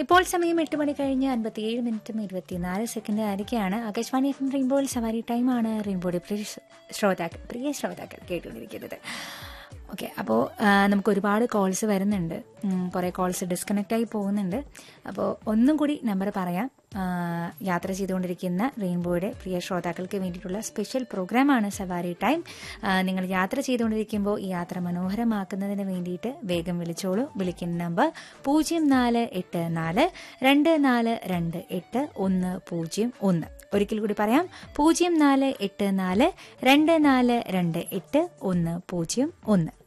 ഇപ്പോൾ സമയം എട്ട് മണി കഴിഞ്ഞ് അൻപത്തിയേഴ് മിനിറ്റും ഇരുപത്തിനാല് സെക്കൻഡ് ആയിരിക്കുകയാണ് ആകാശവാണി എഫ് എം റെയിൻബോയിൽ സവാരി ടൈമാണ് റെയിൻബോയുടെ പ്രിയ ശ്രോതാക്കൾ പ്രിയ ശ്രോതാക്കൾ കേട്ടുകൊണ്ടിരിക്കുന്നത് ഓക്കെ അപ്പോൾ നമുക്ക് ഒരുപാട് കോൾസ് വരുന്നുണ്ട് ഉം, കുറേ കോൾസ് ഡിസ്കണക്റ്റ് ആയി പോകുന്നുണ്ട് അപ്പോൾ ഒന്നും കൂടി നമ്പർ പറയാം ആ, യാത്ര ചെയ്തുകൊണ്ടിരിക്കുന്ന റെയിൻബോയുടെ പ്രിയ ശ്രോതാക്കൾക്ക് വേണ്ടിയിട്ടുള്ള സ്പെഷ്യൽ പ്രോഗ്രാമാണ് സവാരി ടൈം ആ, നിങ്ങൾ യാത്ര ചെയ്തുകൊണ്ടിരിക്കുമ്പോൾ ഈ യാത്ര മനോഹരമാക്കുന്നതിന് വേണ്ടിയിട്ട് വേഗം വിളിച്ചോളൂ വിളിക്കുന്ന നമ്പർ പൂജ്യം നാല് എട്ട് നാല് രണ്ട് നാല് രണ്ട് എട്ട് ഒന്ന് പൂജ്യം ഒന്ന് ഒരിക്കൽ കൂടി പറയാം പൂജ്യം നാല് എട്ട് നാല് രണ്ട് നാല് രണ്ട് എട്ട് ഒന്ന് പൂജ്യം ഒന്ന്